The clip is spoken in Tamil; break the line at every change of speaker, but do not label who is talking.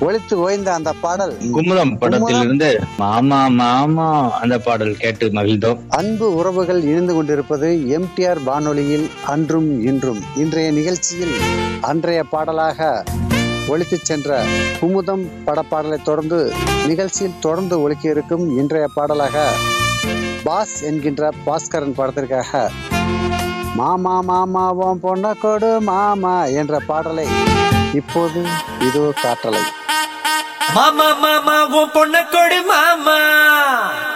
ஒழித்து ஓய்ந்த அந்த பாடல்
குமுதம் படத்திலிருந்து மாமா மாமா அந்த பாடல் கேட்டு மகிழ்ந்தோம்
அன்பு உறவுகள் இணைந்து கொண்டிருப்பது எம்டிஆர் வானொலியில் அன்றும் இன்றும் இன்றைய நிகழ்ச்சியில் அன்றைய பாடலாக ஒழித்துச் சென்ற குமுதம் படப்பாடலை தொடர்ந்து நிகழ்ச்சியில் தொடர்ந்து ஒழிக்க இருக்கும் இன்றைய பாடலாக பாஸ் என்கின்ற பாஸ்கரன் படத்திற்காக மாமா மாமா ஓம் பொண்ண கொடு மாமா என்ற பாடலை இப்போது இதோ காட்டலை
மாமா மாமா உன் பொண்ண கொடு மாமா